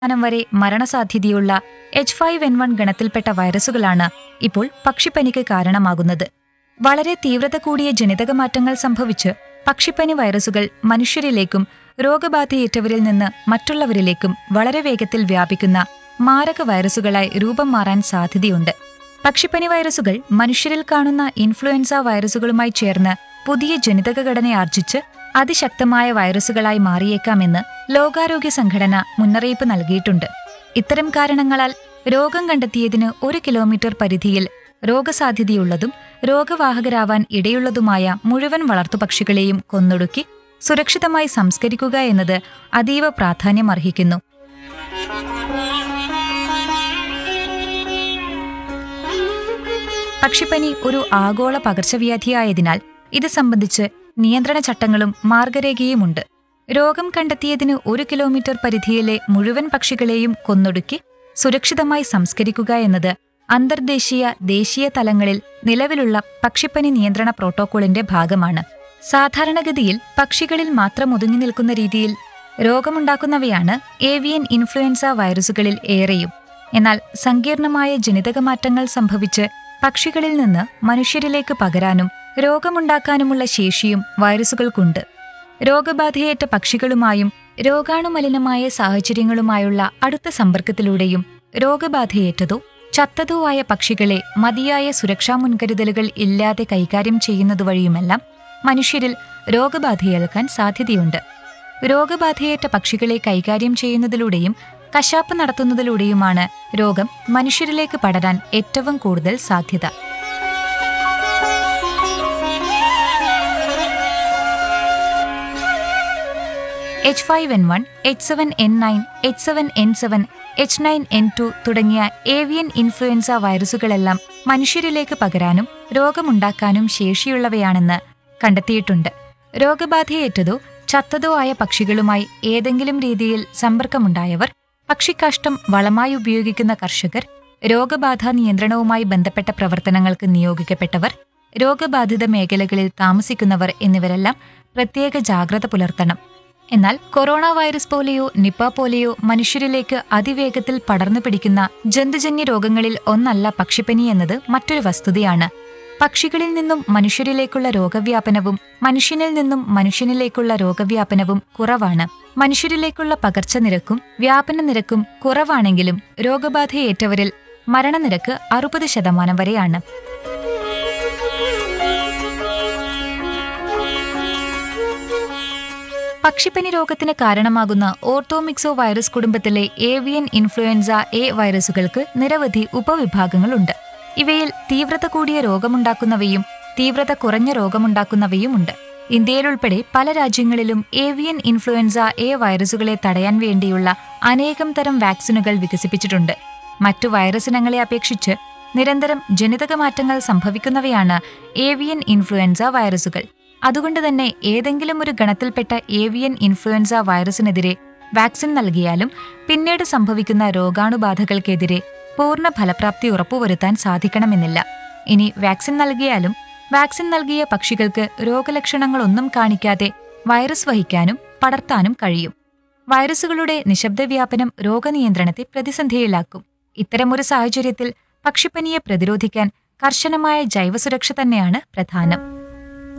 ശതമാനം വരെ മരണസാധ്യതയുള്ള എച്ച് ഫൈവ് എൻ വൺ ഗണത്തിൽപ്പെട്ട വൈറസുകളാണ് ഇപ്പോൾ പക്ഷിപ്പനിക്ക് കാരണമാകുന്നത് വളരെ തീവ്രത കൂടിയ ജനിതക മാറ്റങ്ങൾ സംഭവിച്ച് പക്ഷിപ്പനി വൈറസുകൾ മനുഷ്യരിലേക്കും രോഗബാധയേറ്റവരിൽ നിന്ന് മറ്റുള്ളവരിലേക്കും വളരെ വേഗത്തിൽ വ്യാപിക്കുന്ന മാരക വൈറസുകളായി രൂപം മാറാൻ സാധ്യതയുണ്ട് പക്ഷിപ്പനി വൈറസുകൾ മനുഷ്യരിൽ കാണുന്ന ഇൻഫ്ലുവൻസ വൈറസുകളുമായി ചേർന്ന് പുതിയ ജനിതക ഘടനയാർജിച്ച് അതിശക്തമായ വൈറസുകളായി മാറിയേക്കാമെന്ന് ലോകാരോഗ്യ സംഘടന മുന്നറിയിപ്പ് നൽകിയിട്ടുണ്ട് ഇത്തരം കാരണങ്ങളാൽ രോഗം കണ്ടെത്തിയതിന് ഒരു കിലോമീറ്റർ പരിധിയിൽ രോഗസാധ്യതയുള്ളതും രോഗവാഹകരാവാൻ ഇടയുള്ളതുമായ മുഴുവൻ വളർത്തുപക്ഷികളെയും കൊന്നൊടുക്കി സുരക്ഷിതമായി സംസ്കരിക്കുക എന്നത് അതീവ പ്രാധാന്യമർഹിക്കുന്നു പക്ഷിപ്പനി ഒരു ആഗോള പകർച്ചവ്യാധിയായതിനാൽ ഇത് സംബന്ധിച്ച് നിയന്ത്രണ ചട്ടങ്ങളും മാർഗരേഖയുമുണ്ട് രോഗം കണ്ടെത്തിയതിന് ഒരു കിലോമീറ്റർ പരിധിയിലെ മുഴുവൻ പക്ഷികളെയും കൊന്നൊടുക്കി സുരക്ഷിതമായി സംസ്കരിക്കുക എന്നത് അന്തർദേശീയ ദേശീയ തലങ്ങളിൽ നിലവിലുള്ള പക്ഷിപ്പനി നിയന്ത്രണ പ്രോട്ടോക്കോളിന്റെ ഭാഗമാണ് സാധാരണഗതിയിൽ പക്ഷികളിൽ മാത്രം ഒതുങ്ങി നിൽക്കുന്ന രീതിയിൽ രോഗമുണ്ടാക്കുന്നവയാണ് ഏവിയൻ ഇൻഫ്ലുവൻസ വൈറസുകളിൽ ഏറെയും എന്നാൽ സങ്കീർണമായ ജനിതക മാറ്റങ്ങൾ സംഭവിച്ച് പക്ഷികളിൽ നിന്ന് മനുഷ്യരിലേക്ക് പകരാനും രോഗമുണ്ടാക്കാനുമുള്ള ശേഷിയും വൈറസുകൾക്കുണ്ട് രോഗബാധയേറ്റ പക്ഷികളുമായും രോഗാണുമലിനമായ സാഹചര്യങ്ങളുമായുള്ള അടുത്ത സമ്പർക്കത്തിലൂടെയും രോഗബാധയേറ്റതോ ചത്തതോ ആയ പക്ഷികളെ മതിയായ സുരക്ഷാ മുൻകരുതലുകൾ ഇല്ലാതെ കൈകാര്യം ചെയ്യുന്നതുവഴിയുമെല്ലാം മനുഷ്യരിൽ രോഗബാധയേൽക്കാൻ സാധ്യതയുണ്ട് രോഗബാധയേറ്റ പക്ഷികളെ കൈകാര്യം ചെയ്യുന്നതിലൂടെയും കശാപ്പ് നടത്തുന്നതിലൂടെയുമാണ് രോഗം മനുഷ്യരിലേക്ക് പടരാൻ ഏറ്റവും കൂടുതൽ സാധ്യത H five N one H seven N nine H seven N seven H nine N two തുടങ്ങിയ ഏവിയൻ ഇൻഫ്ലുവൻസ വൈറസുകളെല്ലാം മനുഷ്യരിലേക്ക് പകരാനും രോഗമുണ്ടാക്കാനും ശേഷിയുള്ളവയാണെന്ന് കണ്ടെത്തിയിട്ടുണ്ട് രോഗബാധയേറ്റതോ ചത്തതോ ആയ പക്ഷികളുമായി ഏതെങ്കിലും രീതിയിൽ സമ്പർക്കമുണ്ടായവർ പക്ഷിക്കാഷ്ടം വളമായി ഉപയോഗിക്കുന്ന കർഷകർ രോഗബാധ നിയന്ത്രണവുമായി ബന്ധപ്പെട്ട പ്രവർത്തനങ്ങൾക്ക് നിയോഗിക്കപ്പെട്ടവർ രോഗബാധിത മേഖലകളിൽ താമസിക്കുന്നവർ എന്നിവരെല്ലാം പ്രത്യേക ജാഗ്രത പുലർത്തണം എന്നാൽ കൊറോണ വൈറസ് പോലെയോ നിപ്പ പോലെയോ മനുഷ്യരിലേക്ക് അതിവേഗത്തിൽ പടർന്നു പിടിക്കുന്ന ജന്തുജന്യ രോഗങ്ങളിൽ ഒന്നല്ല പക്ഷിപ്പനി എന്നത് മറ്റൊരു വസ്തുതയാണ് പക്ഷികളിൽ നിന്നും മനുഷ്യരിലേക്കുള്ള രോഗവ്യാപനവും മനുഷ്യനിൽ നിന്നും മനുഷ്യനിലേക്കുള്ള രോഗവ്യാപനവും കുറവാണ് മനുഷ്യരിലേക്കുള്ള പകർച്ച നിരക്കും വ്യാപന നിരക്കും കുറവാണെങ്കിലും രോഗബാധയേറ്റവരിൽ മരണനിരക്ക് അറുപത് ശതമാനം വരെയാണ് പക്ഷിപ്പനി രോഗത്തിന് കാരണമാകുന്ന ഓർത്തോമിക്സോ വൈറസ് കുടുംബത്തിലെ ഏവിയൻ ഇൻഫ്ലുവൻസ എ വൈറസുകൾക്ക് നിരവധി ഉപവിഭാഗങ്ങളുണ്ട് ഇവയിൽ തീവ്രത കൂടിയ രോഗമുണ്ടാക്കുന്നവയും തീവ്രത കുറഞ്ഞ രോഗമുണ്ടാക്കുന്നവയുമുണ്ട് ഇന്ത്യയിലുൾപ്പെടെ പല രാജ്യങ്ങളിലും ഏവിയൻ ഇൻഫ്ലുവൻസ എ വൈറസുകളെ തടയാൻ വേണ്ടിയുള്ള അനേകം തരം വാക്സിനുകൾ വികസിപ്പിച്ചിട്ടുണ്ട് മറ്റു വൈറസ് ഇനങ്ങളെ അപേക്ഷിച്ച് നിരന്തരം ജനിതക മാറ്റങ്ങൾ സംഭവിക്കുന്നവയാണ് ഏവിയൻ ഇൻഫ്ലുവൻസ വൈറസുകൾ അതുകൊണ്ട് തന്നെ ഏതെങ്കിലും ഒരു ഗണത്തിൽപ്പെട്ട ഏവിയൻ ഇൻഫ്ലുവൻസ വൈറസിനെതിരെ വാക്സിൻ നൽകിയാലും പിന്നീട് സംഭവിക്കുന്ന രോഗാണുബാധകൾക്കെതിരെ പൂർണ്ണ ഫലപ്രാപ്തി ഉറപ്പുവരുത്താൻ സാധിക്കണമെന്നില്ല ഇനി വാക്സിൻ നൽകിയാലും വാക്സിൻ നൽകിയ പക്ഷികൾക്ക് രോഗലക്ഷണങ്ങളൊന്നും കാണിക്കാതെ വൈറസ് വഹിക്കാനും പടർത്താനും കഴിയും വൈറസുകളുടെ നിശബ്ദ വ്യാപനം രോഗനിയന്ത്രണത്തെ പ്രതിസന്ധിയിലാക്കും ഇത്തരമൊരു സാഹചര്യത്തിൽ പക്ഷിപ്പനിയെ പ്രതിരോധിക്കാൻ കർശനമായ ജൈവസുരക്ഷ തന്നെയാണ് പ്രധാനം